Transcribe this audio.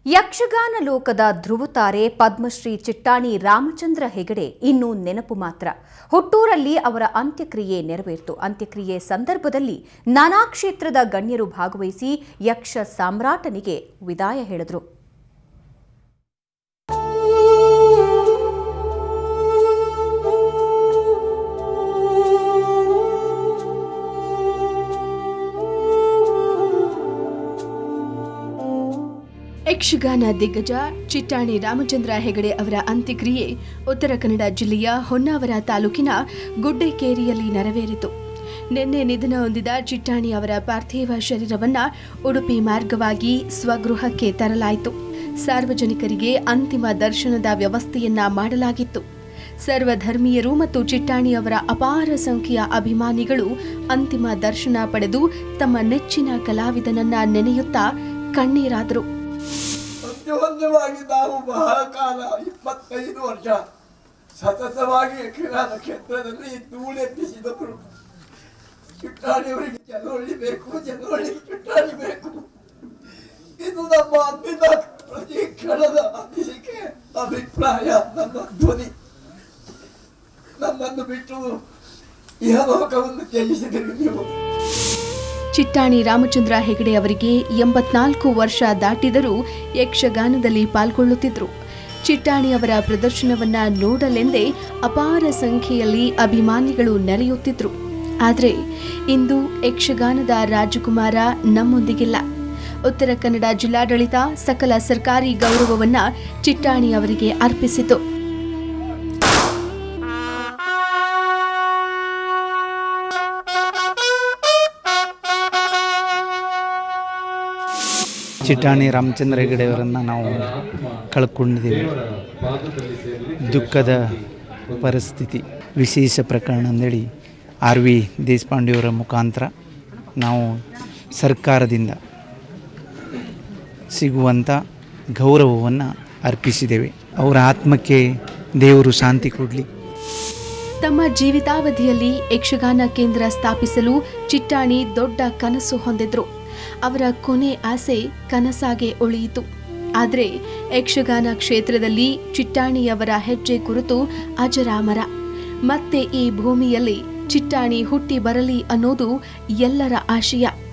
ಯಕ್ಷಗಾನ ಲೋಕದ ಧ್ರುವತಾರೆ ಪದ್ಮಶ್ರೀ ಚಿಟ್ಟಾಣಿ ರಾಮಚಂದ್ರ ಹೆಗಡೆ ಇನ್ನೂ ನೆನಪು ಮಾತ್ರ ಹುಟ್ಟೂರಲ್ಲಿ ಅವರ ಅಂತ್ಯಕ್ರಿಯೆ ನೆರವೇರಿತು ಅಂತ್ಯಕ್ರಿಯೆ ಸಂದರ್ಭದಲ್ಲಿ ನಾನಾ ಕ್ಷೇತ್ರದ ಗಣ್ಯರು ಭಾಗವಹಿಸಿ ಯಕ್ಷ ಸಾಮ್ರಾಟನಿಗೆ ವಿದಾಯ ಹೇಳಿದರು ಯಕ್ಷಗಾನ ದಿಗ್ಗಜ ಚಿಟ್ಟಾಣಿ ರಾಮಚಂದ್ರ ಹೆಗಡೆ ಅವರ ಅಂತ್ಯಕ್ರಿಯೆ ಉತ್ತರ ಕನ್ನಡ ಜಿಲ್ಲೆಯ ಹೊನ್ನಾವರ ತಾಲೂಕಿನ ಗುಡ್ಡೆಕೇರಿಯಲ್ಲಿ ನೆರವೇರಿತು ನಿನ್ನೆ ನಿಧನ ಹೊಂದಿದ ಚಿಟ್ಟಾಣಿ ಅವರ ಪಾರ್ಥಿವ ಶರೀರವನ್ನ ಉಡುಪಿ ಮಾರ್ಗವಾಗಿ ಸ್ವಗೃಹಕ್ಕೆ ತರಲಾಯಿತು ಸಾರ್ವಜನಿಕರಿಗೆ ಅಂತಿಮ ದರ್ಶನದ ವ್ಯವಸ್ಥೆಯನ್ನ ಮಾಡಲಾಗಿತ್ತು ಸರ್ವಧರ್ಮೀಯರು ಮತ್ತು ಚಿಟ್ಟಾಣಿ ಅವರ ಅಪಾರ ಸಂಖ್ಯೆಯ ಅಭಿಮಾನಿಗಳು ಅಂತಿಮ ದರ್ಶನ ಪಡೆದು ತಮ್ಮ ನೆಚ್ಚಿನ ಕಲಾವಿದನನ್ನ ನೆನೆಯುತ್ತಾ ಕಣ್ಣೀರಾದರು ಪ್ರತಿಯೊಂದವಾಗಿ ನಾವು ಬಹಳ ಕಾಲ ಇಪ್ಪತ್ತೈದು ವರ್ಷ ಸತತವಾಗಿ ಯಕ್ಷಗಾನ ಕ್ಷೇತ್ರದಲ್ಲಿ ಧೂಳೆಬ್ಬಿಸಿದವರು ಚುಟ್ಟಾಣಿಯವರಿಗೆ ಜನವಳ್ಳಿ ಬೇಕು ಜನವಳ್ಳಿಗೆ ಚುಟ್ಟಾಣಿ ಬೇಕು ಇದು ನಮ್ಮ ಅಂದಿನ ಪ್ರತಿ ಕ್ಷಣದ ಅನಿಸಿಕೆ ಅಭಿಪ್ರಾಯ ನಮ್ಮ ಧ್ವನಿ ನಮ್ಮನ್ನು ಬಿಟ್ಟು ಇಹಲೋಕವನ್ನು ತ್ಯಜಿಸಿದಿರಿ ನೀವು ಚಿಟ್ಟಾಣಿ ರಾಮಚಂದ್ರ ಹೆಗಡೆ ಅವರಿಗೆ ಎಂಬತ್ನಾಲ್ಕು ವರ್ಷ ದಾಟಿದರೂ ಯಕ್ಷಗಾನದಲ್ಲಿ ಪಾಲ್ಗೊಳ್ಳುತ್ತಿದ್ರು ಚಿಟ್ಟಾಣಿ ಅವರ ಪ್ರದರ್ಶನವನ್ನ ನೋಡಲೆಂದೇ ಅಪಾರ ಸಂಖ್ಯೆಯಲ್ಲಿ ಅಭಿಮಾನಿಗಳು ನೆರೆಯುತ್ತಿದ್ರು ಆದರೆ ಇಂದು ಯಕ್ಷಗಾನದ ರಾಜಕುಮಾರ ನಮ್ಮೊಂದಿಗಿಲ್ಲ ಉತ್ತರ ಕನ್ನಡ ಜಿಲ್ಲಾಡಳಿತ ಸಕಲ ಸರ್ಕಾರಿ ಗೌರವವನ್ನ ಚಿಟ್ಟಾಣಿ ಅವರಿಗೆ ಅರ್ಪಿಸಿತು ಚಿಟ್ಟಾಣಿ ರಾಮಚಂದ್ರ ಹೆಗಡೆಯವರನ್ನು ನಾವು ಕಳ್ಕೊಂಡಿದ್ದೀವಿ ದುಃಖದ ಪರಿಸ್ಥಿತಿ ವಿಶೇಷ ಪ್ರಕರಣ ಅಂದೇಳಿ ಆರ್ ವಿ ದೇಶಪಾಂಡೆಯವರ ಮುಖಾಂತರ ನಾವು ಸರ್ಕಾರದಿಂದ ಸಿಗುವಂಥ ಗೌರವವನ್ನು ಅರ್ಪಿಸಿದ್ದೇವೆ ಅವರ ಆತ್ಮಕ್ಕೆ ದೇವರು ಶಾಂತಿ ಕೊಡಲಿ ತಮ್ಮ ಜೀವಿತಾವಧಿಯಲ್ಲಿ ಯಕ್ಷಗಾನ ಕೇಂದ್ರ ಸ್ಥಾಪಿಸಲು ಚಿಟ್ಟಾಣಿ ದೊಡ್ಡ ಕನಸು ಹೊಂದಿದ್ರು ಅವರ ಕೊನೆ ಆಸೆ ಕನಸಾಗೆ ಉಳಿಯಿತು ಆದರೆ ಯಕ್ಷಗಾನ ಕ್ಷೇತ್ರದಲ್ಲಿ ಚಿಟ್ಟಾಣಿಯವರ ಹೆಜ್ಜೆ ಕುರಿತು ಅಜರಾಮರ ಮತ್ತೆ ಈ ಭೂಮಿಯಲ್ಲಿ ಚಿಟ್ಟಾಣಿ ಹುಟ್ಟಿ ಬರಲಿ ಅನ್ನೋದು ಎಲ್ಲರ ಆಶಯ